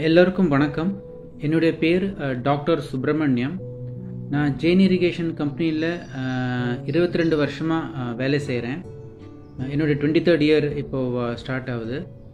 எல்லோருக்கும் வணக்கம் என்னுடைய பேர் அஹ், டாக்டர் சுப்பிரமணியம் நான் ஜெயின் இரிகேஷன் கம்பெனியில் இருபத்தி ரெண்டு வருஷமாக வேலை செய்கிறேன் என்னுடைய டுவெண்ட்டி தேர்ட் இயர் இப்போது ஸ்டார்ட் ஆகுது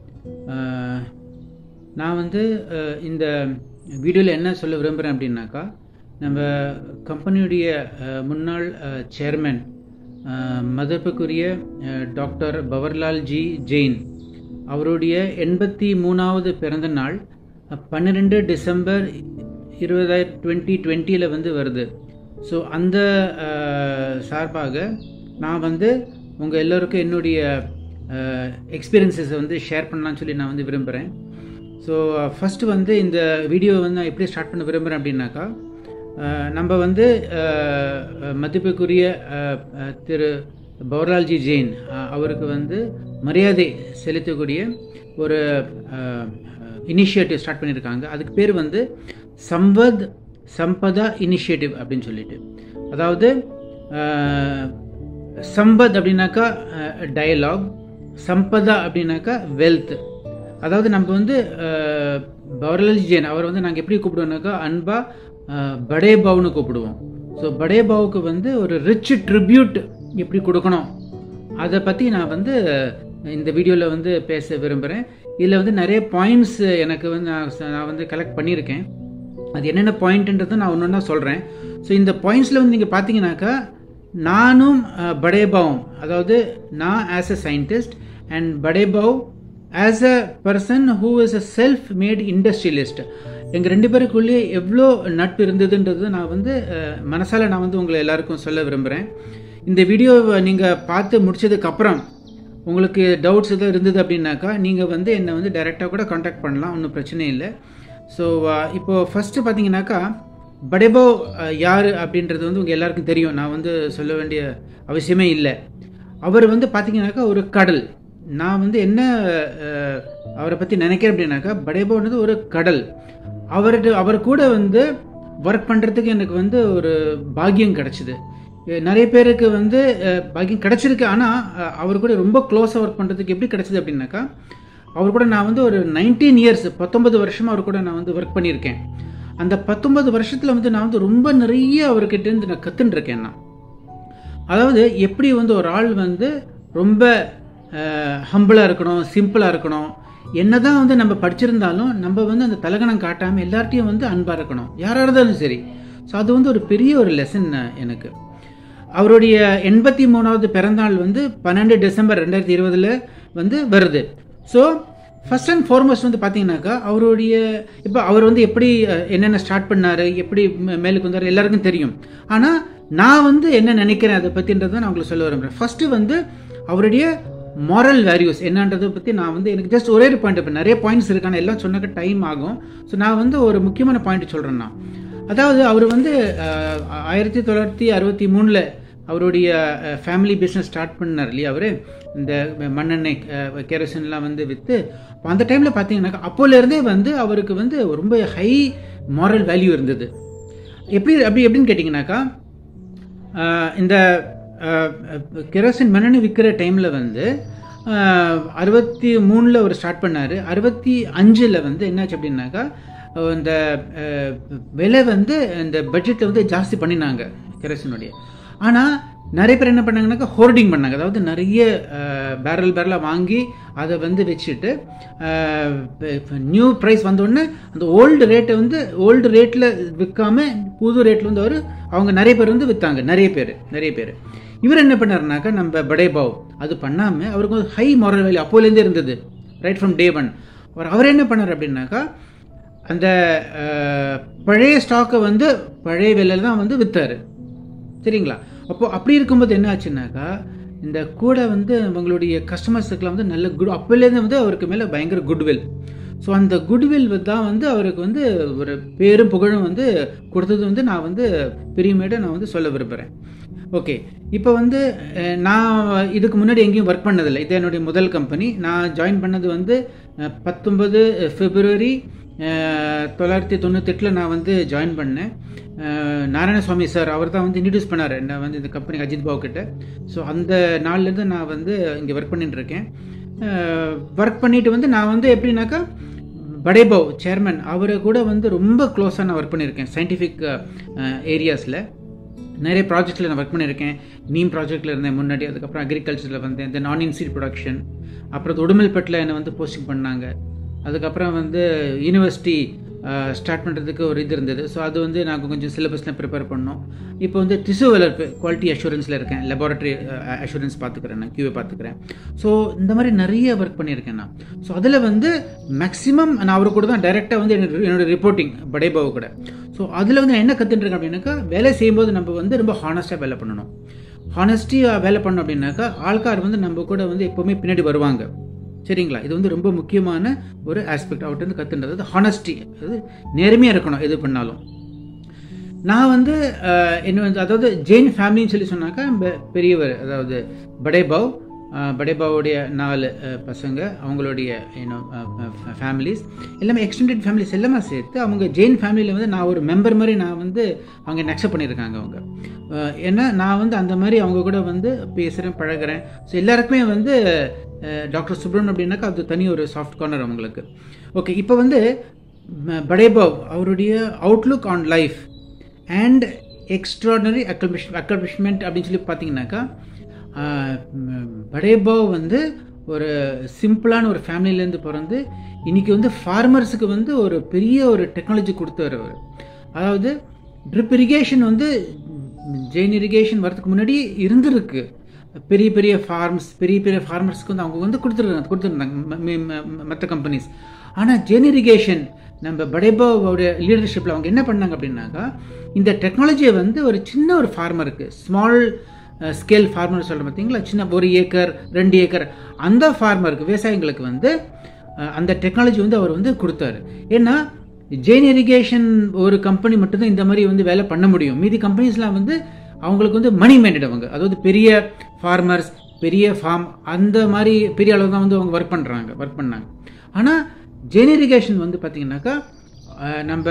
அஹ், நான் வந்து அஹ், இந்த வீடியோவில் என்ன சொல்ல விரும்புகிறேன் அப்படின்னாக்கா நம்ம கம்பெனியுடைய அஹ், முன்னாள் சேர்மன் மதிப்புக்குரிய அஹ், டாக்டர் பவர்லால் ஜி ஜெயின் அவருடைய எண்பத்தி மூணாவது பிறந்த நாள் பன்னிரெண்டு டிசம்பர் இருபதாயிரம் டுவெண்ட்டி டுவெண்ட்டியில் வந்து வருது ஸோ அந்த அஹ், சார்பாக நான் வந்து உங்கள் எல்லோருக்கும் என்னுடைய எக்ஸ்பீரியன்ஸஸை வந்து ஷேர் பண்ணலாம்னு சொல்லி நான் வந்து விரும்புகிறேன் ஸோ ஃபஸ்ட்டு வந்து இந்த வீடியோ வந்து நான் எப்படி ஸ்டார்ட் பண்ண விரும்புகிறேன் அப்படின்னாக்கா அஹ், நம்ம வந்து அஹ், மதிப்புக்குரிய அஹ், அஹ், திரு பவர்லால்ஜி ஜெயின் அஹ், அவருக்கு வந்து மரியாதை செலுத்தக்கூடிய ஒரு இனிஷியேட்டிவ் ஸ்டார்ட் பண்ணியிருக்காங்க அதுக்கு பேர் வந்து சம்பத் சம்பதா இனிஷியேட்டிவ் அப்படின்னு சொல்லிட்டு அதாவது அஹ், சம்பத் அப்படின்னாக்கா டயலாக் சம்பதா அப்படின்னாக்கா வெல்த் அதாவது நம்ம வந்து அஹ், பவர்லால் ஜெயின் அவர் வந்து நாங்கள் எப்படி கூப்பிடுவோம்னாக்கா அன்பா அஹ், படே பாவ்னு கூப்பிடுவோம் ஸோ படே பாவுக்கு வந்து ஒரு ரிச் ட்ரிபியூட் எப்படி கொடுக்கணும் அதை பற்றி நான் வந்து இந்த வீடியோவில் வந்து பேச விரும்புகிறேன் இதில் வந்து நிறைய பாயிண்ட்ஸ் எனக்கு வந்து நான் ச- நான் வந்து கலெக்ட் பண்ணியிருக்கேன் அது என்னென்ன பாயிண்ட்ன்றதை நான் ஒன்று ஒன்றா சொல்கிறேன் ஸோ இந்த பாயிண்ட்ஸில் வந்து நீங்கள் பார்த்தீங்கன்னாக்கா நானும் அஹ், படேபாவும் அதாவது நான் as a scientist and Badebhau as a person who is a self made industrialist எங்கள் ரெண்டு பேருக்குள்ளேயே எவ்வளோ நட்பு இருந்ததுன்றது நான் வந்து அஹ், மனசால நான் வந்து உங்களை எல்லாருக்கும் சொல்ல விரும்புகிறேன் இந்த வீடியோவை நீங்கள் பார்த்து முடிச்சதுக்கப்புறம் உங்களுக்கு டவுட்ஸ் எதாவது இருந்தது அப்படின்னாக்கா நீங்கள் வந்து என்னை வந்து டைரெக்டாக கூட காண்டாக்ட் பண்ணலாம் ஒன்றும் பிரச்சனை இல்லை ஸோ இப்போது ஃபஸ்ட்டு பார்த்தீங்கன்னாக்கா படேபோ யார் அப்படின்றது வந்து உங்கள் எல்லாருக்கும் தெரியும் நான் வந்து சொல்ல வேண்டிய அவசியமே இல்லை அவர் வந்து பார்த்தீங்கன்னாக்கா ஒரு கடல் நான் வந்து என்ன அஹ், அவரை பற்றி நினைக்கிறேன் அப்படின்னாக்கா படேபோன்றது ஒரு கடல் அவர்கிட்ட அவர் கூட வந்து ஒர்க் பண்ணுறதுக்கு எனக்கு வந்து ஒரு பாக்கியம் கிடச்சிது நிறைய பேருக்கு வந்து அஹ், பாக்கியம் கிடச்சிருக்கு ஆனால் அவர் கூட ரொம்ப க்ளோஸாக ஒர்க் பண்ணுறதுக்கு எப்படி கிடச்சிது அப்படின்னாக்கா அவர் கூட நான் வந்து ஒரு நைன்டீன் இயர்ஸ் பத்தொன்பது வருஷமாக அவர் கூட நான் வந்து ஒர்க் பண்ணியிருக்கேன் அந்த பத்தொன்பது வருஷத்தில் வந்து நான் வந்து ரொம்ப நிறைய அவர்கிட்ட இருந்து நான் கற்றுன்னு இருக்கேன் நான் அதாவது எப்படி வந்து ஒரு ஆள் வந்து ரொம்ப ஹம்பிளாக இருக்கணும் சிம்பிளாக இருக்கணும் என்னதான் வந்து நம்ம படிச்சிருந்தாலும் நம்ம வந்து அந்த தலகணம் காட்டாமல் எல்லார்ட்டையும் வந்து அன்பாக இருக்கணும் யாராக இருந்தாலும் சரி ஸோ அது வந்து ஒரு பெரிய ஒரு லெசன் எனக்கு அவருடைய எண்பத்தி மூணாவது பிறந்தநாள் வந்து பன்னெண்டு டிசம்பர் ரெண்டாயிரத்தி இருபதில் வந்து வருது ஸோ ஃபர்ஸ்ட் அண்ட் ஃபார்மோஸ்ட் வந்து பார்த்தீங்கன்னாக்கா அவருடைய இப்போ அவர் வந்து எப்படி அஹ், என்னென்ன ஸ்டார்ட் பண்ணார் எப்படி மே- மேலுக்கு வந்தார் எல்லாருக்கும் தெரியும் ஆனால் நான் வந்து என்ன நினைக்கிறேன் அதை பற்றின்றதை நான் உங்களுக்கு சொல்ல விரும்புகிறேன் ஃபஸ்ட்டு வந்து அவருடைய moral வேல்யூஸ் என்னன்றதை பற்றி நான் வந்து எனக்கு ஜஸ்ட் ஒரே ஒரு பாயிண்ட் இப்போ நிறைய பாயிண்ட்ஸ் இருக்கான எல்லாம் சொன்னாக்க டைம் ஆகும் ஸோ நான் வந்து ஒரு முக்கியமான பாயிண்ட் சொல்கிறேன் நான் அதாவது அவர் வந்து அஹ், ஆயிரத்தி தொள்ளாயிரத்தி அறுபத்தி மூணில் அவருடைய ஃபேமிலி பிஸ்னஸ் ஸ்டார்ட் பண்ணார் இல்லையா அவர் இந்த மண்ணெண்ணெய் கெரோசின்லாம் வந்து விற்று அந்த டைமில் பார்த்தீங்கன்னாக்கா அப்போலேருந்தே வந்து அவருக்கு வந்து ரொம்ப ஹை moral வேல்யூ இருந்தது எப்படி அப்படி எப்படின்னு கேட்டிங்கனாக்கா ஆஹ் இந்த கெரோசின் மண்ணெண்ணெய் விற்கிற டைமில் வந்து ஆஹ் அறுபத்தி மூணில் அவர் ஸ்டார்ட் பண்ணார் அறுபத்தி அஞ்சில் வந்து என்னாச்சு அப்படின்னாக்கா அஹ் இந்த ஆஹ் விலை வந்து இந்த பட்ஜெட்டில் வந்து ஜாஸ்தி பண்ணினாங்க கெரோசினுடைய ஆனால் நிறைய பேர் என்ன பண்ணாங்கன்னாக்கா ஹோர்டிங் பண்ணாங்க அதாவது நிறைய பேரல் பேரலாக வாங்கி அதை வந்து வச்சுட்டு நியூ ப்ரைஸ் வந்தோடனே அந்த ஓல்டு ரேட்டை வந்து ஓல்டு ரேட்டில் விற்காம புது ரேட்டில் வந்து அவர் அவங்க நிறைய பேர் வந்து விற்றாங்க நிறைய பேர் நிறைய பேர் இவர் என்ன பண்ணாருனாக்கா நம்ம படேபாவ் அது பண்ணாமல் அவருக்கு வந்து ஹை moral வேல்யூ அப்போலேருந்தே இருந்தது ரைட் ஃப்ரம் டே ஒன் அவர் அவர் என்ன பண்ணார் அப்படின்னாக்கா அந்த அஹ், பழைய ஸ்டாக்கை வந்து பழைய விலையில் தான் வந்து விற்றாரு சரிங்களா அப்போ அப்படி இருக்கும்போது என்ன ஆச்சுன்னாக்கா இந்த கூட வந்து அவங்களுடைய கஸ்டமர்ஸுக்கெலாம் வந்து நல்ல குட் அப்போலேருந்து வந்து அவருக்கு மேலே பயங்கர குட்வில் ஸோ அந்த குட்வில் தான் வந்து அவருக்கு வந்து ஒரு பேரும் புகழும் வந்து கொடுத்தது வந்து நான் வந்து பெரியமேட நான் வந்து சொல்ல விரும்புகிறேன் ஓகே இப்போ வந்து அஹ், நான் இதுக்கு முன்னாடி எங்கேயும் ஒர்க் பண்ணதில்லை இது என்னுடைய முதல் கம்பெனி நான் ஜாயின் பண்ணது வந்து அஹ், பத்தொன்பது பிப்ரவரி தொள்ளாயிரத்தி தொண்ணூத்தெட்டில் நான் வந்து ஜாயின் பண்ணேன் அஹ், நாராயணசுவாமி சார் அவர் தான் வந்து இன்ட்ரடியூஸ் பண்ணார் என்ன வந்து இந்த கம்பெனி அஜித் பாபு கிட்ட ஸோ அந்த நாள்லேருந்து நான் வந்து இங்கே ஒர்க் பண்ணிட்டு இருக்கேன் ஒர்க் பண்ணிட்டு வந்து நான் வந்து எப்படின்னாக்கா படேபவ் சேர்மன் அவரை கூட வந்து ரொம்ப க்ளோஸாக நான் ஒர்க் பண்ணியிருக்கேன் சயின்டிஃபிக் ஏரியாஸில் நிறைய ப்ராஜெக்டில் நான் ஒர்க் பண்ணியிருக்கேன் நீம் ப்ராஜெக்டில் இருந்தேன் முன்னாடி அதுக்கப்புறம் அக்ரிகல்ச்சரில் வந்தேன் தென் நான் இன்சீட் ப்ரொடக்ஷன் அப்புறம் உடுமல்பேட்டில் என்னை வந்து போஸ்டிங் பண்ணாங்க அதுக்கப்புறம் வந்து யூனிவர்சிட்டி ஸ்டார்ட் பண்ணுறதுக்கு ஒரு இது இருந்தது ஸோ அது வந்து நாங்கள் கொஞ்சம் சிலபஸ்லாம் ப்ரிப்பேர் பண்ணோம் இப்போ வந்து திசு வளர்ப்பு குவாலிட்டி அஷூரன்ஸில் இருக்கேன் லெபார்ட்டரி அஷூரன்ஸ் பார்த்துக்கிறேன் நான் கியூஏ பார்த்துக்கிறேன் ஸோ இந்த மாதிரி நிறைய ஒர்க் பண்ணியிருக்கேன் நான் ஸோ அதில் வந்து மேக்ஸிமம் நான் அவரு கூட தான் டைரெக்டாக வந்து என்னோட ரிப்போர்ட்டிங் படேபாவு கூட ஸோ அதில் வந்து நான் என்ன கற்றுட்டுருக்கேன் அப்படின்னாக்கா வேலை செய்யும்போது நம்ம வந்து ரொம்ப ஹானஸ்ட்டாக வேலை பண்ணணும் ஹானஸ்டியாக வேலை பண்ணோம் அப்படின்னாக்கா ஆள்கார் வந்து நம்ம கூட வந்து எப்போவுமே பின்னாடி வருவாங்க சரிங்களா இது வந்து ரொம்ப முக்கியமான ஒரு ஆஸ்பெக்ட் அவர்கிட்ட இருந்து கற்றுன்றது ஹானஸ்டி அது நேர்மையாக இருக்கணும் எது பண்ணாலும் நான் வந்து என்ன வந்து அதாவது ஜெயின் ஃபேமிலின்னு சொல்லி சொன்னாக்கா பெரியவர் அதாவது படேபாவ் படேபாவுடைய நாலு பசங்க அவங்களுடைய இன்னும் ஃபேமிலிஸ் எல்லாமே எக்ஸ்டெண்டட் ஃபேமிலிஸ் எல்லாமே சேர்த்து அவங்க ஜெயின் ஃபேமிலியில் வந்து நான் ஒரு மெம்பர் மாதிரி நான் வந்து அவங்க என்ன அக்செப்ட் பண்ணியிருக்காங்க அவங்க ஏன்னா நான் வந்து அந்த மாதிரி அவங்க கூட வந்து பேசுகிறேன் பழகிறேன் ஸோ எல்லாருக்குமே வந்து டாக்டர் சுப்ரமணியம் அப்படின்னாக்கா அது தனி ஒரு சாஃப்ட் கார்னர் அவங்களுக்கு ஓகே இப்போ வந்து படேபாவ் அவருடைய outlook on life and extraordinary accomplish accomplishment அப்படின்னு சொல்லி பார்த்தீங்கன்னாக்கா படேபாவ் வந்து ஒரு சிம்பிளான ஒரு ஃபேமிலியிலேருந்து பிறந்து இன்றைக்கி வந்து ஃபார்மர்ஸுக்கு வந்து ஒரு பெரிய ஒரு டெக்னாலஜி கொடுத்தவர் அவர் அதாவது ட்ரிப் இரிகேஷன் வந்து ஜெயின் இரிகேஷன் வரதுக்கு முன்னாடி இருந்திருக்கு பெரிய பெரிய ஃபார்ம்ஸ் பெரிய பெரிய ஃபார்மர்ஸ்க்கு வந்து அவங்க வந்து கொடுத்துருக்காங்க கொடுத்துருந்தாங்க மற்ற கம்பெனிஸ் ஆனால் ஜெயின் இரிகேஷன் நம்ம படேபாவோடைய லீடர்ஷிப்பில் அவங்க என்ன பண்ணாங்க அப்படின்னாக்கா இந்த டெக்னாலஜியை வந்து ஒரு சின்ன ஒரு ஃபார்மருக்கு ஸ்மால் ஸ்கேல் ஃபார்மர் சொல்கிற பார்த்தீங்களா சின்ன ஒரு ஏக்கர் ரெண்டு ஏக்கர் அந்த ஃபார்மருக்கு விவசாயிங்களுக்கு வந்து அந்த டெக்னாலஜி வந்து அவர் வந்து கொடுத்தாரு ஏன்னா ஜெயின் இரிகேஷன் ஒரு கம்பெனி மட்டும்தான் இந்த மாதிரி வந்து வேலை பண்ண முடியும் மீதி கம்பெனிஸ்லாம் வந்து அவங்களுக்கு வந்து மணி மைண்டட் அவங்க அதாவது பெரிய ஃபார்மர்ஸ் பெரிய ஃபார்ம் அந்த மாதிரி பெரிய அளவு தான் வந்து அவங்க ஒர்க் பண்ணுறாங்க ஒர்க் பண்ணாங்க ஆனால் ஜெயின் இரிகேஷன் வந்து பார்த்திங்கனாக்கா நம்ம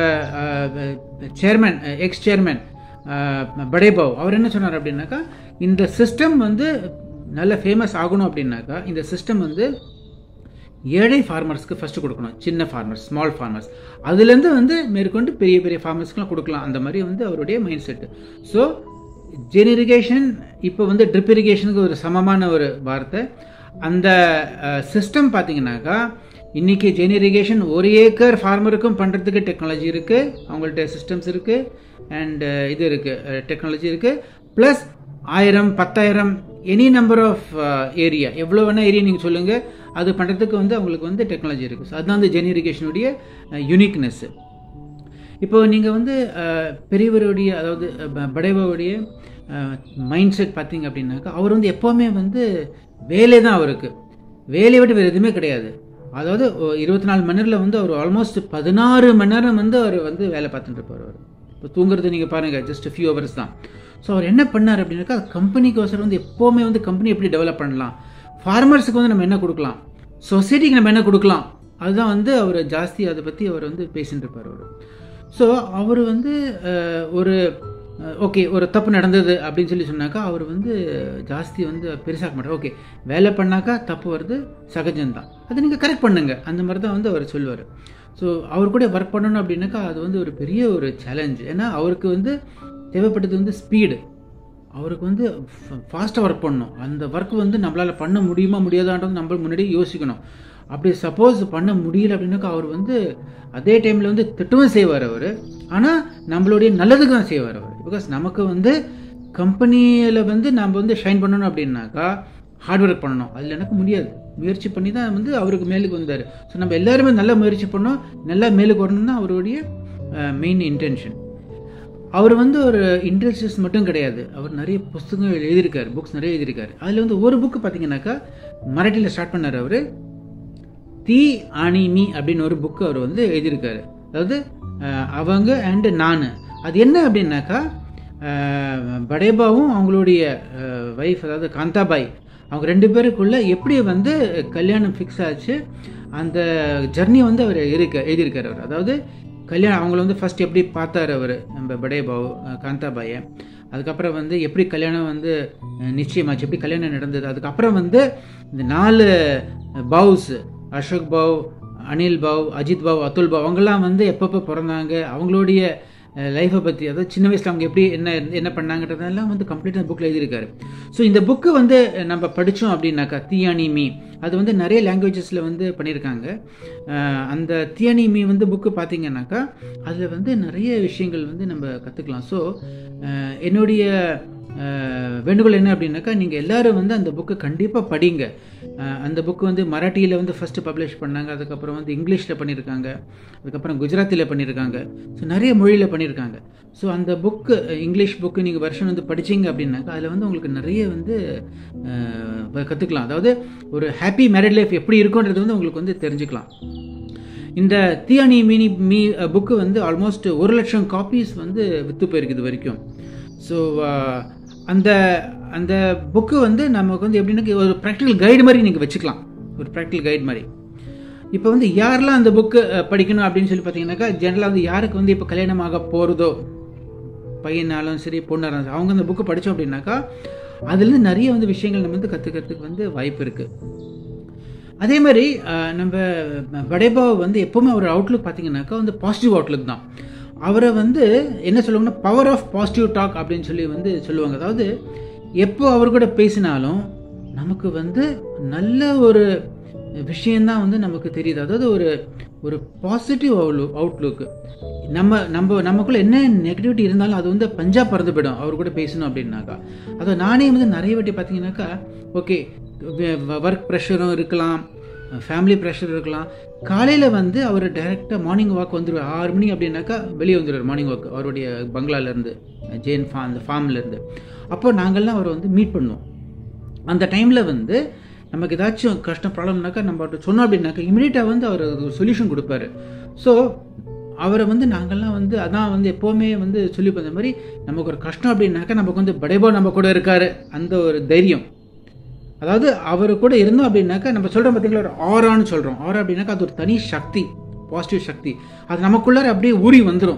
சேர்மன் எக்ஸ் சேர்மன் படேபாவ் அவர் என்ன சொன்னார் அப்படின்னாக்கா இந்த சிஸ்டம் வந்து நல்ல ஃபேமஸ் ஆகணும் அப்படின்னாக்கா இந்த சிஸ்டம் வந்து ஏழை ஃபார்மர்ஸ்க்கு ஃபஸ்ட்டு கொடுக்கணும் சின்ன ஃபார்மர்ஸ் ஸ்மால் ஃபார்மர்ஸ் அதுலேருந்து வந்து மேற்கொண்டு பெரிய பெரிய ஃபார்மர்ஸ்க்குலாம் கொடுக்கலாம் அந்த மாதிரி வந்து அவருடைய mind set so Jain irrigation இப்போ வந்து ட்ரிப் இரிகேஷனுக்கு ஒரு சமமான ஒரு வார்த்தை அந்த சிஸ்டம் பார்த்தீங்கன்னாக்கா இன்றைக்கி ஜென் இரிகேஷன் ஒரு ஏக்கர் ஃபார்மருக்கும் பண்ணுறதுக்கு டெக்னாலஜி இருக்குது அவங்கள்ட்ட சிஸ்டம்ஸ் இருக்குது அண்டு இது இருக்குது டெக்னாலஜி இருக்குது ப்ளஸ் ஆயிரம் பத்தாயிரம் எனி நம்பர் ஆஃப் ஏரியா எவ்வளோ வேணால் ஏரியா நீங்கள் சொல்லுங்கள் அது பண்ணுறதுக்கு வந்து அவங்களுக்கு வந்து டெக்னாலஜி இருக்குது ஸோ அதுதான் வந்து ஜென் இரிகேஷனுடைய யூனிக்னஸ்ஸு இப்போ நீங்கள் வந்து பெரியவருடைய அதாவது படைவாவுடைய மைண்ட் செட் பார்த்தீங்க அப்படின்னாக்கா அவர் வந்து எப்போவுமே வந்து வேலை தான் அவருக்கு வேலையை விட்டு வேறு எதுவுமே கிடையாது அதாவது இருபத்தி நாலு மணி நேரத்தில் வந்து அவர் ஆல்மோஸ்ட் பதினாறு மணி நேரம் வந்து அவர் வந்து வேலை பார்த்துட்டு இருப்பார் அவர் இப்போ தூங்குறது நீங்கள் பாருங்கள் ஜஸ்ட் ஃபியூ ஹவர்ஸ் தான் ஸோ அவர் என்ன பண்ணார் அப்படின்னாக்கா கம்பெனிக்கு வசரம் வந்து எப்போவுமே வந்து கம்பெனி எப்படி டெவலப் பண்ணலாம் ஃபார்மர்ஸுக்கு வந்து நம்ம என்ன கொடுக்கலாம் சொசைட்டிக்கு நம்ம என்ன கொடுக்கலாம் அதுதான் வந்து அவர் ஜாஸ்தி அதை பற்றி அவர் வந்து பேசிட்டு இருப்பார் அவர் ஸோ அவர் வந்து ஒரு ஓகே ஒரு தப்பு நடந்தது அப்படின்னு சொல்லி சொன்னாக்கா அவர் வந்து ஜாஸ்தி வந்து பெருசாக்க மாட்டார் ஓகே வேலை பண்ணாக்கா தப்பு வருது சகஜம்தான் அதை நீங்கள் கரெக்ட் பண்ணுங்க அந்த மாதிரி தான் வந்து அவர் சொல்லுவார் ஸோ அவர் கூட ஒர்க் பண்ணணும் அப்படின்னாக்கா அது வந்து ஒரு பெரிய ஒரு சேலஞ்ச் ஏன்னா அவருக்கு வந்து தேவைப்பட்டது வந்து ஸ்பீடு அவருக்கு வந்து ஃபாஸ்ட்டாக ஒர்க் பண்ணணும் அந்த ஒர்க் வந்து நம்மளால் பண்ண முடியுமா முடியாதான்றது நம்ம முன்னாடி யோசிக்கணும் அப்படி சப்போஸ் பண்ண முடியல அப்படின்னாக்கா அவர் வந்து அதே டைமில் வந்து திட்டவும் செய்வார் அவர் ஆனால் நம்மளுடைய நல்லதுக்கு தான் செய்வார் அவர் பிகாஸ் நமக்கு வந்து கம்பெனியில் வந்து நம்ம வந்து ஷைன் பண்ணணும் அப்படின்னாக்கா ஹார்ட் ஒர்க் பண்ணணும் அதில் எனக்கு முடியாது முயற்சி பண்ணி தான் வந்து அவருக்கு மேலுக்கு வந்தார் ஸோ நம்ம எல்லாருமே நல்லா முயற்சி பண்ணோம் நல்லா மேலுக்கு வரணும் தான் அவருடைய மெயின் இன்டென்ஷன் அவர் வந்து ஒரு இன்ட்ரெஸ்டஸ் மட்டும் கிடையாது அவர் நிறைய புஸ்தகங்கள் எழுதியிருக்காரு புக்ஸ் நிறைய எழுதியிருக்காரு அதில் வந்து ஒரு புக்கு பார்த்தீங்கன்னாக்கா மராட்டியில் ஸ்டார்ட் பண்ணார் அவர் தி ஆனி மீ அப்படின்னு ஒரு புக்கு அவர் வந்து எழுதியிருக்காரு அதாவது அவங்க அண்டு நான் அது என்ன அப்படின்னாக்கா படேபாவும் அவங்களுடைய ஒய்ஃப் அதாவது காந்தாபாய் அவங்க ரெண்டு பேருக்குள்ள எப்படி வந்து கல்யாணம் ஃபிக்ஸ் ஆச்சு அந்த ஜர்னி வந்து அவர் இருக்க எழுதியிருக்கார் அவர் அதாவது கல்யாணம் அவங்கள வந்து ஃபஸ்ட் எப்படி பார்த்தார் அவர் நம்ம படேபாவ் காந்தாபாயை அதுக்கப்புறம் வந்து எப்படி கல்யாணம் வந்து நிச்சயமாச்சு எப்படி கல்யாணம் நடந்தது அதுக்கப்புறம் வந்து இந்த நாலு பவுஸ் அசோக் பாவ் அனில் பாவ் அஜித் பாவ் அத்துல் பாவ் அவங்கெல்லாம் வந்து எப்பப்போ பிறந்தாங்க அவங்களுடைய லைஃப்பை பற்றி அதாவது சின்ன வயசில் அவங்க எப்படி என்ன என்ன பண்ணாங்கன்றதெல்லாம் வந்து கம்ப்ளீட்டாக புக்கில் எழுதியிருக்காரு ஸோ இந்த புக்கு வந்து நம்ம படித்தோம் அப்படின்னாக்கா தியானி மீ அது வந்து நிறைய லாங்குவேஜஸில் வந்து பண்ணியிருக்காங்க அந்த தியானி மீ வந்து புக்கு பார்த்தீங்கன்னாக்கா அதில் வந்து நிறைய விஷயங்கள் வந்து நம்ம கற்றுக்கலாம் ஸோ என்னுடைய வேண்டுகோள் என்ன அப்படின்னாக்கா நீங்கள் எல்லோரும் வந்து அந்த புக்கு கண்டிப்பாக படிங்க அந்த புக்கு வந்து மராட்டியில் வந்து ஃபஸ்ட்டு பப்ளிஷ் பண்ணாங்க அதுக்கப்புறம் வந்து இங்கிலீஷில் பண்ணியிருக்காங்க அதுக்கப்புறம் குஜராத்தியில் பண்ணியிருக்காங்க ஸோ நிறைய மொழியில் பண்ணியிருக்காங்க ஸோ அந்த புக்கு இங்கிலீஷ் புக்கு நீங்கள் வருஷம் வந்து படிச்சிங்க அப்படின்னாக்கா அதில் வந்து உங்களுக்கு நிறைய வந்து கற்றுக்கலாம் அதாவது ஒரு ஹாப்பி மேரிட் லைஃப் எப்படி இருக்குன்றது வந்து உங்களுக்கு வந்து தெரிஞ்சுக்கலாம் இந்த தியானி மினி மீ புக்கு வந்து ஆல்மோஸ்ட் ஒரு லட்சம் காப்பீஸ் வந்து விற்று போயிருக்கு இது வரைக்கும் ஸோ அந்த அந்த புக்கு வந்து நமக்கு வந்து எப்படின்னா ஒரு ப்ராக்டிக்கல் கைடு மாதிரி நீங்கள் வச்சுக்கலாம் ஒரு ப்ராக்டிக்கல் கைடு மாதிரி இப்போ வந்து யாரெல்லாம் அந்த புக்கு படிக்கணும் அப்படின்னு சொல்லி பார்த்தீங்கன்னாக்கா ஜென்ரலாக வந்து யாருக்கு வந்து இப்போ கல்யாணமாக போகிறதோ பையனாலும் சரி பொண்ணாக சரி அவங்க அந்த புக்கு படித்தோம் அப்படின்னாக்கா அதுலேருந்து நிறைய வந்து விஷயங்கள் நம்ம வந்து கற்றுக்கிறதுக்கு வந்து வாய்ப்பு இருக்குது அதே மாதிரி நம்ம படைபாவை வந்து எப்போவுமே ஒரு அவுட்லுக் பார்த்தீங்கன்னாக்கா வந்து பாசிட்டிவ் அவுட்லுக் தான் அவரை வந்து என்ன சொல்லுவாங்கன்னா பவர் ஆஃப் பாசிட்டிவ் டாக் அப்படின்னு சொல்லி வந்து சொல்லுவாங்க அதாவது எப்போ அவர் கூட பேசினாலும் நமக்கு வந்து நல்ல ஒரு விஷயந்தான் வந்து நமக்கு தெரியுது அதாவது ஒரு ஒரு பாசிட்டிவ் அவுட்லுக் அவுட்லுக்கு நம்ம நம்ம நமக்குள்ளே என்ன நெகட்டிவிட்டி இருந்தாலும் அது வந்து பஞ்சாப் பறந்து போயிடும் அவர் கூட பேசணும் அப்படின்னாக்கா அதை நானே வந்து நிறைய வாட்டி பார்த்தீங்கன்னாக்கா ஓகே ஒர்க் ப்ரெஷரும் இருக்கலாம் ஃபேமிலி ப்ரெஷர் இருக்கலாம் காலையில் வந்து அவர் டைரெக்டாக மார்னிங் வாக் வந்துடுவார் ஆறு மணி அப்படின்னாக்கா வெளியே வந்துடுவார் மார்னிங் வாக் அவருடைய பங்களாலேருந்து ஜெயின் ஃபா அந்த ஃபார்ம்லேருந்து அப்போ நாங்கள்லாம் அவரை வந்து மீட் பண்ணுவோம் அந்த டைமில் வந்து நமக்கு ஏதாச்சும் கஷ்டம் ப்ராப்ளம்னாக்கா நம்ம அவர்கிட்ட சொன்னோம் அப்படின்னாக்கா இமீடியட்டாக வந்து அவர் ஒரு சொல்யூஷன் கொடுப்பாரு ஸோ அவரை வந்து நாங்கள்லாம் வந்து அதான் வந்து எப்போவுமே வந்து சொல்லி போன மாதிரி நமக்கு ஒரு கஷ்டம் அப்படின்னாக்கா நமக்கு வந்து படைபோ நம்ம கூட இருக்காரு அந்த ஒரு தைரியம் அதாவது அவர் கூட இருந்தோம் அப்படின்னாக்கா நம்ம சொல்கிறோம் பார்த்தீங்களா ஒரு ஆரான்னு சொல்கிறோம் ஆரா அப்படின்னாக்கா அது ஒரு தனி சக்தி பாசிட்டிவ் சக்தி அது நமக்குள்ளார அப்படியே ஊறி வந்துடும்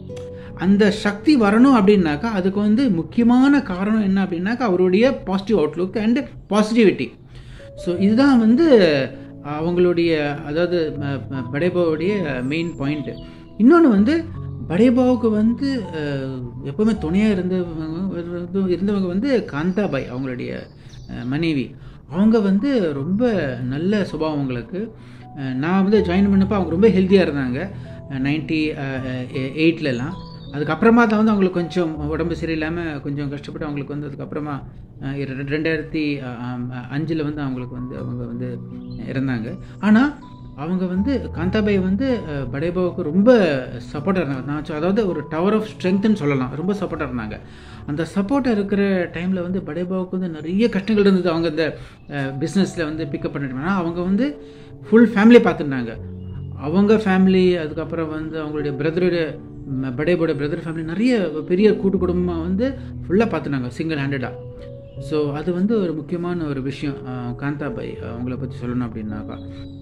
அந்த சக்தி வரணும் அப்படின்னாக்கா அதுக்கு வந்து முக்கியமான காரணம் என்ன அப்படின்னாக்கா அவருடைய positive outlook and positivity so இதுதான் வந்து அவங்களுடைய அதாவது படைபாவுடைய மெயின் பாயிண்ட்டு இன்னொன்று வந்து படைபாவுக்கு வந்து எப்போவுமே துணையாக இருந்தவங்க இருந்தவங்க வந்து காந்தாபாய் அவங்களுடைய மனைவி அவங்க வந்து ரொம்ப நல்ல சுபாவம் அவங்களுக்கு நான் வந்து ஜாயின் பண்ணப்போ அவங்க ரொம்ப ஹெல்த்தியாக இருந்தாங்க நைன்டி எயிட்லலாம் அதுக்கப்புறமா தான் வந்து அவங்களுக்கு கொஞ்சம் உடம்பு சரியில்லாமல் கொஞ்சம் கஷ்டப்பட்டு அவங்களுக்கு வந்து அதுக்கப்புறமா ரெண்டாயிரத்தி அஞ்சில் வந்து அவங்களுக்கு வந்து அவங்க வந்து இறந்தாங்க ஆனால் அவங்க வந்து காந்தாபாய் வந்து படைபாவுக்கு ரொம்ப சப்போர்ட்டாக இருந்தாங்க நான் அதாவது ஒரு டவர் ஆஃப் ஸ்ட்ரென்த்துன்னு சொல்லலாம் ரொம்ப சப்போர்ட்டாக இருந்தாங்க அந்த சப்போர்ட்டாக இருக்கிற டைமில் வந்து படைபாவுக்கு வந்து நிறைய கஷ்டங்கள் இருந்தது அவங்க இந்த பிஸ்னஸில் வந்து பிக்கப் பண்ணிட்டு அவங்க வந்து ஃபுல் ஃபேமிலி பார்த்துருந்தாங்க அவங்க ஃபேமிலி அதுக்கப்புறம் வந்து அவங்களுடைய பிரதருடைய படேபோட பிரதர் ஃபேமிலி நிறைய பெரிய கூட்டு குடும்பமாக வந்து ஃபுல்லாக பார்த்துனாங்க சிங்கிள் ஹேண்டடாக ஸோ அது வந்து ஒரு முக்கியமான ஒரு விஷயம் காந்தாபாய் அவங்கள பற்றி சொல்லணும் அப்படின்னாக்கா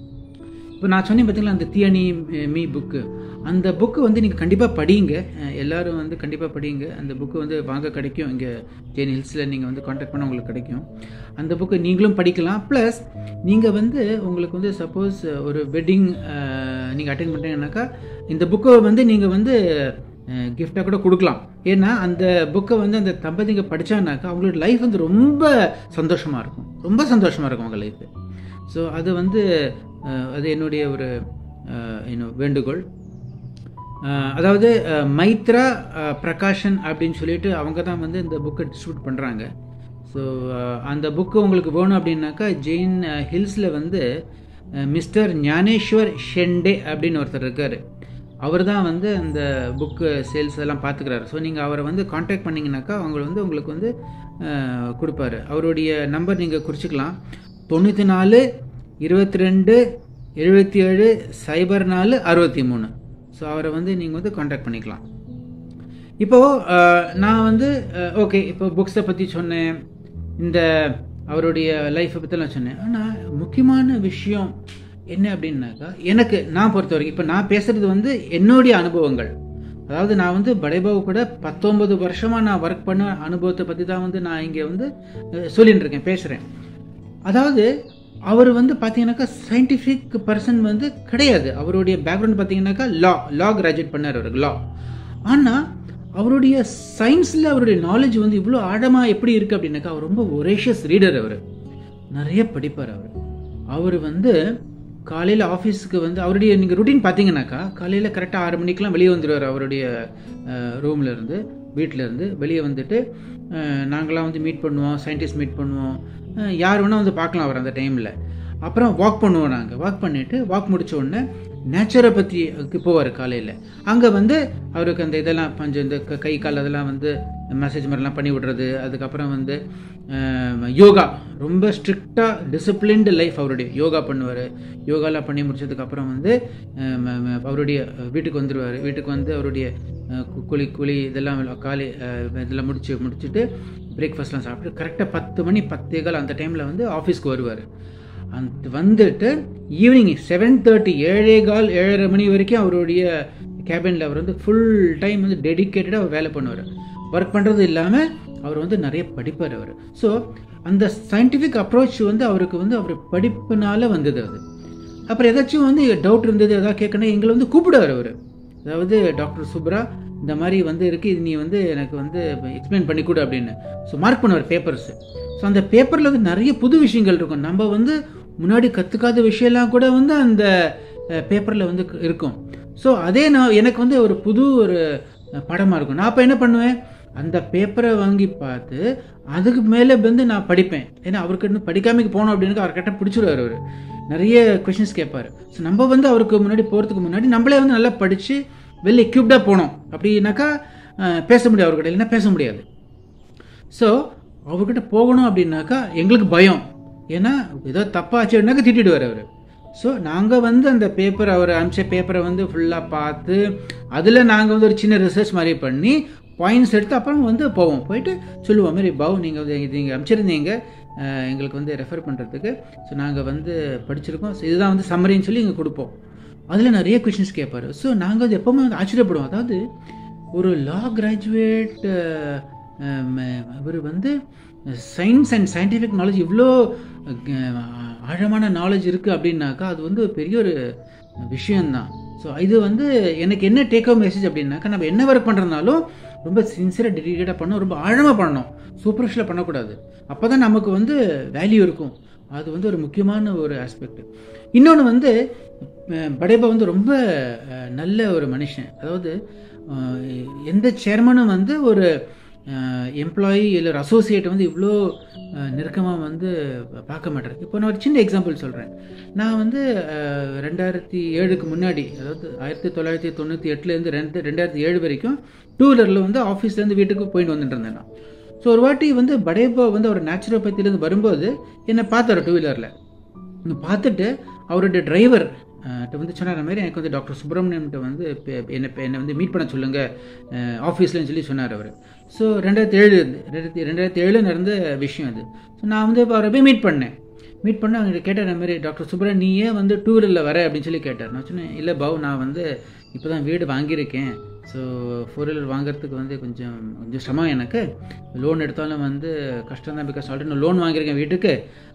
இப்போ நான் சொன்னேன் பார்த்தீங்களா அந்த தியணி மீ புக்கு அந்த புக்கு வந்து நீங்கள் கண்டிப்பாக படிங்க எல்லோரும் வந்து கண்டிப்பாக படிங்க அந்த புக்கு வந்து வாங்க கிடைக்கும் இங்கே ஜெயின் ஹில்ஸில் நீங்கள் வந்து காண்டாக்ட் பண்ண உங்களுக்கு கிடைக்கும் அந்த புக்கு நீங்களும் படிக்கலாம் ப்ளஸ் நீங்கள் வந்து உங்களுக்கு வந்து சப்போஸ் ஒரு வெட்டிங் நீங்கள் அட்டென்ட் பண்ணுறீங்கன்னாக்கா இந்த புக்கை வந்து நீங்கள் வந்து கிஃப்டாக கூட கொடுக்கலாம் ஏன்னா அந்த புக்கை வந்து அந்த தம்பதிங்க படித்தானாக்கா அவங்களோட லைஃப் வந்து ரொம்ப சந்தோஷமாக இருக்கும் ரொம்ப சந்தோஷமாக இருக்கும் அவங்க லைஃப் ஸோ அது வந்து அது என்னுடைய ஒரு இன்னும் வேண்டுகோள் அதாவது மைத்ரா பிரகாஷன் அப்படின்னு சொல்லிட்டு அவங்க தான் வந்து இந்த புக்கை டிஸ்ட்ரிபியூட் பண்ணுறாங்க ஸோ அந்த புக்கு உங்களுக்கு வேணும் அப்படின்னாக்கா ஜெயின் ஹில்ஸில் வந்து மிஸ்டர் ஞானேஸ்வர் ஷெண்டே அப்படின்னு ஒருத்தர் இருக்கார் அவர் தான் வந்து அந்த புக்கு சேல்ஸ் எல்லாம் பார்த்துக்கிறாரு ஸோ நீங்கள் அவரை வந்து காண்டாக்ட் பண்ணிங்கனாக்கா அவங்க வந்து உங்களுக்கு வந்து கொடுப்பாரு அவருடைய நம்பர் நீங்கள் குறிச்சிக்கலாம் தொண்ணூற்றி நாலு இருபத்தி ரெண்டு எழுபத்தி ஏழு சைபர் நாலு அறுபத்தி மூணு ஸோ அவரை வந்து நீங்கள் வந்து காண்டாக்ட் பண்ணிக்கலாம் இப்போது நான் வந்து ஓகே இப்போ புக்ஸை பற்றி சொன்னேன் இந்த அவருடைய லைஃப்பை பற்றிலாம் சொன்னேன் ஆனால் முக்கியமான விஷயம் என்ன அப்படின்னாக்கா எனக்கு நான் பொறுத்த வரைக்கும் இப்போ நான் பேசுகிறது வந்து என்னுடைய அனுபவங்கள் அதாவது நான் வந்து படைபாவு கூட பத்தொன்பது வருஷமாக நான் ஒர்க் பண்ண அனுபவத்தை பற்றி தான் வந்து நான் இங்கே வந்து சொல்லிட்டு இருக்கேன் பேசுகிறேன் அதாவது அவர் வந்து பார்த்தீங்கன்னாக்கா சயின்டிஃபிக் பர்சன் வந்து கிடையாது அவருடைய பேக்ரவுண்ட் பார்த்தீங்கன்னாக்கா லா லா கிராஜுவேட் பண்ணார் அவர் லா ஆனால் அவருடைய சயின்ஸில் அவருடைய நாலேஜ் வந்து இவ்வளோ ஆழமாக எப்படி இருக்குது அப்படின்னாக்கா அவர் ரொம்ப ஒரேஷியஸ் ரீடர் அவர் நிறைய படிப்பார் அவர் அவர் வந்து காலையில் ஆஃபீஸுக்கு வந்து அவருடைய நீங்கள் ருட்டீன் பார்த்தீங்கன்னாக்கா காலையில் கரெக்டாக ஆறு மணிக்கெலாம் வெளியே வந்துடுவார் அவருடைய ரூமில் இருந்து வீட்டில் இருந்து வெளியே வந்துட்டு அஹ், நாங்களாம் வந்து மீட் பண்ணுவோம் சயின்டிஸ்ட் மீட் பண்ணுவோம் அஹ், யார் வேணால் வந்து பார்க்கலாம் அவர் அந்த டைமில் அப்புறம் வாக் பண்ணுவோம் நாங்கள் வாக் பண்ணிவிட்டு வாக் முடிச்ச உடனே நேச்சரை பற்றி போவார் காலையில் அங்கே வந்து அவருக்கு அந்த இதெல்லாம் கொஞ்சம் இந்த க- கை கால் அதெல்லாம் வந்து மெசேஜ் மாதிரிலாம் பண்ணி விடுறது அதுக்கப்புறம் வந்து அஹ், யோகா ரொம்ப ஸ்ட்ரிக்டாக டிசிப்ளின்டு லைஃப் அவருடைய யோகா பண்ணுவார் யோகாலாம் பண்ணி முடிச்சதுக்கப்புறம் வந்து அஹ், ம- ம- அவருடைய வீட்டுக்கு வந்துடுவார் வீட்டுக்கு வந்து அவருடைய அஹ், கு- குளி குளி இதெல்லாம் காலை அஹ், இதெல்லாம் முடிச்சு முடிச்சுட்டு பிரேக்ஃபாஸ்ட்லாம் சாப்பிட்டு கரெக்டாக பத்து மணி பத்தே கால் அந்த டைமில் வந்து ஆஃபீஸ்க்கு வருவார் அந்த வந்துட்டு ஈவினிங் செவன் தேர்ட்டி ஏழே கால் ஏழரை மணி வரைக்கும் அவருடைய கேபினில் அவர் வந்து ஃபுல் டைம் வந்து டெடிக்கேட்டடாக அவர் வேலை பண்ணுவார் ஒர்க் பண்ணுறது இல்லாமல் அவர் வந்து நிறைய படிப்பார் அவர் ஸோ அந்த சயின்டிஃபிக் அப்ரோச் வந்து அவருக்கு வந்து அவர் படிப்புனால வந்தது அது அப்புறம் ஏதாச்சும் வந்து டவுட் இருந்தது ஏதாவது கேட்கணும் எங்களை வந்து கூப்பிடுவார் அவர் அதாவது டாக்டர் சுப்ரா இந்த மாதிரி வந்து இருக்குது இது நீ வந்து எனக்கு வந்து எக்ஸ்பிளைன் பண்ணி கொடு அப்படின்னு ஸோ மார்க் பண்ணுவார் பேப்பர்ஸ் ஸோ அந்த பேப்பரில் வந்து நிறைய புது விஷயங்கள் இருக்கும் நம்ம வந்து முன்னாடி கற்றுக்காத விஷயம்லாம் கூட வந்து அந்த பேப்பரில் வந்து க- இருக்கும் ஸோ அதே நான் எனக்கு வந்து ஒரு புது ஒரு படமாக இருக்கும் நான் அப்போ என்ன பண்ணுவேன் அந்த பேப்பரை வாங்கி பார்த்து அதுக்கு மேலே வந்து நான் படிப்பேன் ஏன்னா அவருக்கு இன்னும் படிக்காமைக்கு போனோம் அப்படின்னு அவர் கரெக்டாக பிடிச்சிருவார் அவர் நிறைய கொஷின்ஸ் கேட்பார் ஸோ நம்ம வந்து அவருக்கு முன்னாடி போகிறதுக்கு முன்னாடி நம்மளே வந்து நல்லா படித்து வெல் எக்யூப்டாக போனோம் அப்படின்னாக்கா அஹ், பேச முடியாது அவர்கிட்ட இல்லைன்னா பேச முடியாது ஸோ அவர்கிட்ட போகணும் அப்படின்னாக்கா எங்களுக்கு பயம் ஏன்னா ஏதோ தப்பாச்சுன்னாக்கா திட்டிடுவார் அவர் ஸோ நாங்கள் வந்து அந்த பேப்பர் அவர் அனுப்பிச்ச பேப்பரை வந்து ஃபுல்லாக பார்த்து அதில் நாங்கள் வந்து ஒரு சின்ன ரிசர்ச் மாதிரி பண்ணி பாயிண்ட்ஸ் எடுத்து அப்புறம் வந்து போவோம் போயிட்டு சொல்லுவோம் மாதிரி பவு நீங்கள் வந்து இது நீங்கள் அனுப்பிச்சிருந்தீங்க அஹ், எங்களுக்கு வந்து ரெஃபர் பண்ணுறதுக்கு ஸோ நாங்கள் வந்து படிச்சிருக்கோம் ஸோ இதுதான் வந்து சம்மரின்னு சொல்லி இங்கே கொடுப்போம் அதில் நிறைய கொஷின்ஸ் கேட்பாரு ஸோ நாங்கள் வந்து எப்போவுமே வந்து ஆச்சரியப்படுவோம் அதாவது ஒரு லா கிராஜுவேட் இவர் வந்து சயின்ஸ் அண்ட் சயின்டிஃபிக் நாலேஜ் இவ்வளோ அஹ், ஆழமான நாலேஜ் இருக்குது அப்படின்னாக்கா அது வந்து ஒரு பெரிய ஒரு விஷயந்தான் ஸோ இது வந்து எனக்கு என்ன டேக் அவுட் மெசேஜ் அப்படின்னாக்கா நம்ம என்ன ஒர்க் பண்ணுறதுனாலும் ரொம்ப சின்சியராக டெடிகேட்டாக பண்ணணும் ரொம்ப ஆழமாக பண்ணணும் சூப்பர்ஃபிஷியலாக பண்ணக்கூடாது அப்போ தான் நமக்கு வந்து வேல்யூ இருக்கும் அது வந்து ஒரு முக்கியமான ஒரு ஆஸ்பெக்ட் இன்னொன்று வந்து அஹ், படைப்பா வந்து ரொம்ப அஹ், நல்ல ஒரு மனுஷன் அதாவது அஹ், எந்த சேர்மனும் வந்து ஒரு எம்ப்ளாயி இல்லை ஒரு அசோசியேட் வந்து இவ்வளோ நெருக்கமாக வந்து பார்க்க மாட்டார் இப்போ நான் ஒரு சின்ன எக்ஸாம்பிள் சொல்கிறேன் நான் வந்து அஹ், ரெண்டாயிரத்தி ஏழுக்கு முன்னாடி அதாவது ஆயிரத்தி தொள்ளாயிரத்தி தொண்ணூற்றி எட்டுலேருந்து ரெண்டு ரெண்டாயிரத்தி ஏழு வரைக்கும் டூ வீலரில் வந்து ஆஃபீஸ்லேருந்து வீட்டுக்கு போயிட்டு வந்துட்டு இருந்தேன் நான் ஸோ ஒரு வாட்டி வந்து படையப்பா வந்து அவர் நேச்சுரோபதியிலேருந்து வரும்போது என்னை பார்த்தாரு டூ வீலரில் பார்த்துட்டு அவருடைய டிரைவர் வந்து சொன்னார் மாதிரி எனக்கு வந்து டாக்டர் சுப்பிரமணியம்கிட்ட வந்து பே- என்னை என்னை வந்து மீட் பண்ண சொல்லுங்கள் ஆஃபீஸ்லன்னு சொல்லி சொன்னார் அவர் ஸோ ரெண்டாயிரத்தி ஏழு இது. ரெண்டாயிரத்தி ரெண்டாயிரத்தி ஏழு நடந்த விஷயம் அது ஸோ நான் வந்து இப்போ அவரை போய் மீட் பண்ணேன் மீட் பண்ண அவங்க கேட்டார் இந்த மாதிரி டாக்டர் சுப்ரன் நீ ஏன் வந்து டூ வீலரில் வர அப்படின்னு சொல்லி கேட்டார் நான் சொன்னேன் இல்லை பாவ் நான் வந்து இப்போ தான் வீடு வாங்கியிருக்கேன் ஸோ ஃபோர் வீலர் வாங்குறதுக்கு வந்து கொஞ்சம் கொஞ்சம் சிரமம் எனக்கு லோன் எடுத்தாலும் வந்து கஷ்டம் தான் பிகாஸ் ஆல்ரெடி நான் லோன் வாங்கியிருக்கேன் வீட்டுக்கு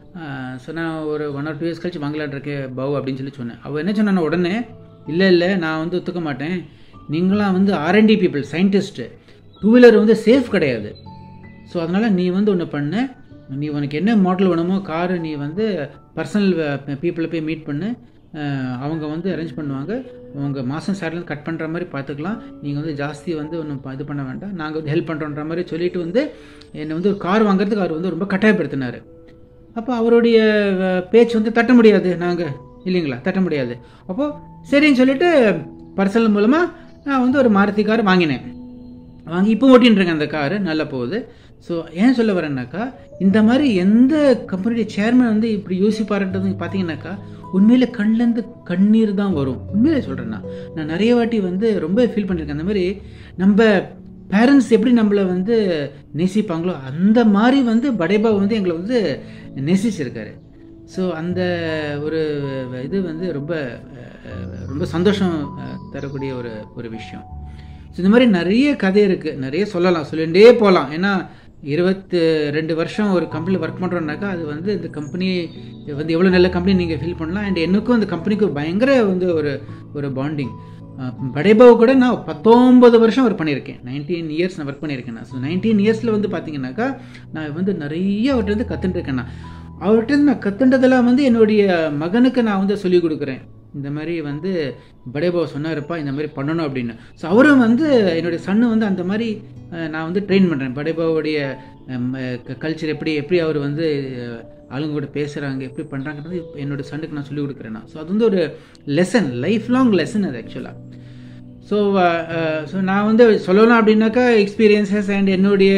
ஸோ நான் ஒரு ஒன் ஆர் டூ இயர்ஸ் கழிச்சு வாங்கலான் இருக்கேன் பவ் அப்படின்னு சொல்லி சொன்னேன் அவள் என்ன சொன்னா உடனே இல்லை இல்லை நான் வந்து ஒத்துக்க மாட்டேன் நீங்களாம் வந்து R and D people scientist two wheeler வந்து சேஃப் கிடையாது ஸோ அதனால் நீ வந்து ஒன்று பண்ணு நீ உனக்கு என்ன மாடல் வேணுமோ காரு நீ வந்து பர்சனல் பீப்புளை போய் மீட் பண்ணு அஹ், அவங்க வந்து அரேஞ்ச் பண்ணுவாங்க உங்கள் மாதம் சேலரி கட் பண்ணுற மாதிரி பார்த்துக்கலாம் நீங்கள் வந்து ஜாஸ்தி வந்து ஒன்றும் இது பண்ண வேண்டாம் நாங்கள் வந்து ஹெல்ப் பண்ணுறோன்ற மாதிரி சொல்லிட்டு வந்து என்னை வந்து ஒரு கார் வாங்குறதுக்கு அவர் வந்து ரொம்ப கட்டாயப்படுத்தினார் அப்போ அவருடைய அஹ், பேச்சு வந்து தட்ட முடியாது நாங்கள் இல்லைங்களா தட்ட முடியாது அப்போது சரின்னு சொல்லிட்டு பர்சனல் மூலமாக நான் வந்து ஒரு மாருதி கார் வாங்கினேன் வாங்கி இப்போ ஓட்டின்னு இருக்கேன் அந்த காரு நல்லா போகுது ஸோ ஏன் சொல்ல வரேன்னாக்கா இந்த மாதிரி எந்த கம்பெனியுடைய சேர்மன் வந்து இப்படி யோசிப்பாருன்றது பார்த்தீங்கன்னாக்கா உண்மையில கண்லேருந்து கண்ணீர் தான் வரும் உண்மையிலே சொல்கிறேன் நான் நான் நிறைய வாட்டி வந்து ரொம்ப ஃபீல் பண்ணியிருக்கேன் அந்த மாதிரி நம்ம பேரண்ட்ஸ் எப்படி நம்மளை வந்து நேசிப்பாங்களோ அந்த மாதிரி வந்து படைபா வந்து எங்களை வந்து நேசிச்சிருக்காரு ஸோ அந்த ஒரு இது வந்து ரொம்ப அஹ், ரொம்ப சந்தோஷம் அஹ், தரக்கூடிய ஒரு ஒரு விஷயம் ஸோ இந்த மாதிரி நிறைய கதை இருக்குது நிறைய சொல்லலாம் சொல்லிகிட்டே போகலாம் ஏன்னா இருபத்து ரெண்டு வருஷம் ஒரு கம்பெனியில் ஒர்க் பண்ணுறோன்னாக்கா அது வந்து இந்த கம்பெனி வந்து எவ்வளோ நல்ல கம்பெனி நீங்கள் ஃபீல் பண்ணலாம் அண்ட் எனக்கும் அந்த கம்பெனிக்கும் பயங்கர வந்து ஒரு ஒரு பாண்டிங் படைபாவு கூட நான் பத்தொம்பது வருஷம் ஒர்க் பண்ணியிருக்கேன் நைன்டீன் இயர்ஸ் நான் ஒர்க் பண்ணியிருக்கேன் நான் ஸோ நைன்டீன் இயர்ஸில் வந்து பார்த்தீங்கன்னாக்கா நான் வந்து நிறைய அவர்கிட்ட வந்து கற்றுட்டுருக்கேன் நான் அவர்கிட்ட நான் கற்றுண்டதெல்லாம் வந்து என்னுடைய மகனுக்கு நான் வந்து சொல்லிக் கொடுக்குறேன் இந்த மாதிரி வந்து படைபாவை சொன்னாருப்பா இந்த மாதிரி பண்ணணும் அப்படின்னு ஸோ அவரும் வந்து என்னுடைய சன்னு வந்து அந்த மாதிரி நான் வந்து ட்ரெயின் பண்ணுறேன் படைபாவுடைய கல்ச்சர் எப்படி எப்படி அவர் வந்து ஆளுங்க கூட பேசுகிறாங்க எப்படி பண்ணுறாங்கிறது என்னோடய சன்னுக்கு நான் சொல்லிக் கொடுக்குறேன் நான் ஸோ அது வந்து ஒரு லெசன் லைஃப் லாங் லெசன் அது ஆக்சுவலாக ஸோ ஸோ நான் வந்து சொல்லலாம் அப்படின்னாக்கா எக்ஸ்பீரியன்சஸ் அண்ட் என்னுடைய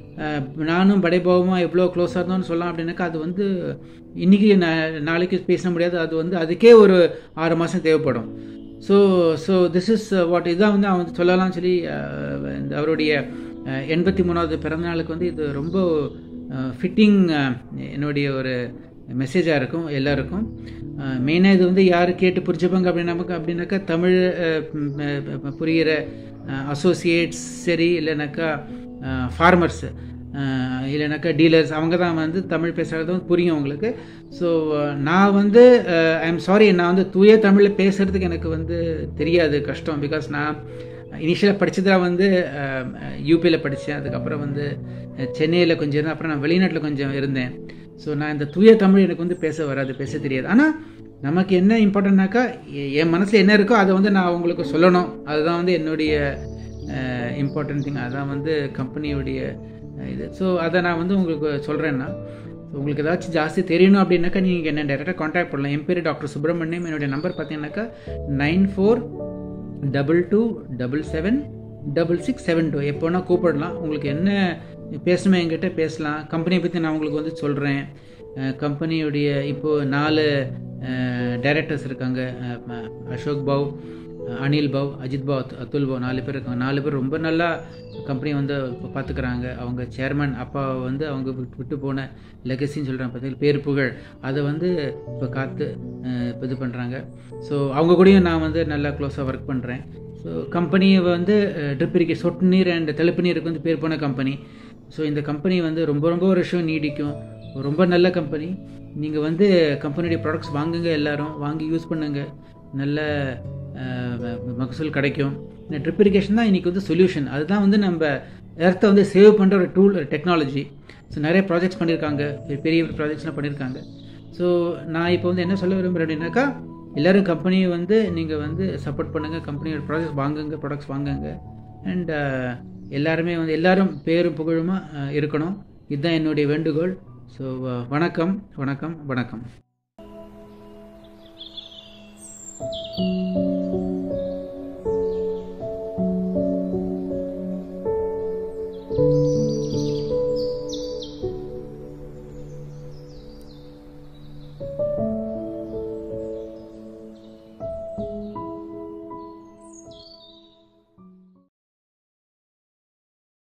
நானும் படைபாவமா எவ்வளோ க்ளோஸாக இருந்தோம்னு சொல்லலாம் அப்படின்னாக்கா அது வந்து இன்றைக்கி நாளைக்கு பேச முடியாது அது வந்து அதுக்கே ஒரு ஆறு மாதம் தேவைப்படும் so so this is what இதுதான் வந்து அவன் சொல்லலாம் சொல்லி இந்த அவருடைய எண்பத்தி மூணாவது பிறந்தநாளுக்கு வந்து இது ரொம்ப ஃபிட்டிங் என்னுடைய ஒரு மெசேஜாக இருக்கும் எல்லாருக்கும் மெயினாக இது வந்து யார் கேட்டு புரிஞ்சுப்பாங்க அப்படின்னாக்க அப்படின்னாக்கா தமிழ் புரிகிற அசோசியேட்ஸ் சரி இல்லைனாக்கா ஃபார்மர்ஸ் இல்லைனாக்கா டீலர்ஸ் அவங்க தான் வந்து தமிழ் பேசுகிறது வந்து புரியும் அவங்களுக்கு ஸோ நான் வந்து ஐ எம் சாரி நான் வந்து தூய தமிழில் பேசுகிறதுக்கு எனக்கு வந்து தெரியாது கஷ்டம் பிகாஸ் நான் இனிஷியலாக படித்ததாக வந்து யூபியில் படித்தேன் அதுக்கப்புறம் வந்து சென்னையில் கொஞ்சம் இருந்தேன் அப்புறம் நான் வெளிநாட்டில் கொஞ்சம் இருந்தேன் ஸோ நான் இந்த தூய தமிழ் எனக்கு வந்து பேச வராது பேச தெரியாது ஆனால் நமக்கு என்ன இம்பார்ட்டன்ட்னாக்கா என் மனசில் என்ன இருக்கோ அதை வந்து நான் உங்களுக்கு சொல்லணும் அதுதான் வந்து என்னுடைய இம்பார்ட்டன்ட் திங் அதான் வந்து கம்பெனியுடைய இது ஸோ அதை நான் வந்து உங்களுக்கு சொல்கிறேன்னா உங்களுக்கு ஏதாச்சும் ஜாஸ்தி தெரியணும் அப்படின்னாக்கா நீங்கள் என்ன டேரெக்டாக காண்டாக்ட் பண்ணலாம் என் பேர் டாக்டர் சுப்பிரமணியம் என்னுடைய நம்பர் பார்த்தீங்கன்னாக்கா nine four double two double seven double six seven two எப்போனா கூப்பிடலாம் உங்களுக்கு என்ன பேசணுமோ என்கிட்ட பேசலாம் கம்பெனியை பற்றி நான் உங்களுக்கு வந்து சொல்கிறேன் கம்பெனியுடைய இப்போது நாலு டைரக்டர்ஸ் இருக்காங்க அசோக் பாவ் அனில் பாவ் அஜித் பாவ் அத்துல் பாவ் நாலு பேர் இருக்காங்க நாலு பேர் ரொம்ப நல்லா கம்பெனி வந்து பார்த்துக்கிறாங்க அவங்க சேர்மன் அப்பாவை வந்து அவங்க விட்டு போன லெகசின்னு சொல்கிறாங்க பார்த்தீங்கன்னா பேர் புகழ் அதை வந்து இப்போ காத்து இப்போ இது பண்ணுறாங்க ஸோ அவங்க கூடயும் நான் வந்து நல்லா க்ளோஸாக ஒர்க் பண்ணுறேன் ஸோ கம்பெனியை வந்து ட்ரிப் இரிகேட் சொட்டு நீர் அண்ட் தெளிப்பு நீருக்கு வந்து பேர் போன கம்பெனி ஸோ இந்த கம்பெனி வந்து ரொம்ப ரொம்ப வருஷம் நீடிக்கும் ரொம்ப நல்ல கம்பெனி நீங்கள் வந்து கம்பெனியுடைய ப்ராடக்ட்ஸ் வாங்குங்க எல்லாரும் வாங்கி யூஸ் பண்ணுங்கள் நல்ல மகசூல் கிடைக்கும் இந்த ட்ரிப் இரிகேஷன் தான் இன்றைக்கி வந்து சொல்யூஷன் அதுதான் வந்து நம்ம எர்த்தை வந்து சேவ் பண்ணுற ஒரு டூல் ஒரு டெக்னாலஜி ஸோ நிறைய ப்ராஜெக்ட்ஸ் பண்ணியிருக்காங்க பெரிய ப்ராஜெக்ட்ஸ்லாம் பண்ணியிருக்காங்க ஸோ நான் இப்போ வந்து என்ன சொல்ல விரும்புகிறேன் அப்படின்னாக்கா எல்லோரும் கம்பெனியை வந்து நீங்கள் வந்து சப்போர்ட் பண்ணுங்கள் கம்பெனியோட ப்ராஜெக்ட்ஸ் வாங்குங்க ப்ராடக்ட்ஸ் வாங்குங்க அண்ட் எல்லாருமே வந்து எல்லாரும் பேரும் புகழுமா இருக்கணும் இதுதான் என்னுடைய வேண்டுகோள் ஸோ வணக்கம் வணக்கம் வணக்கம்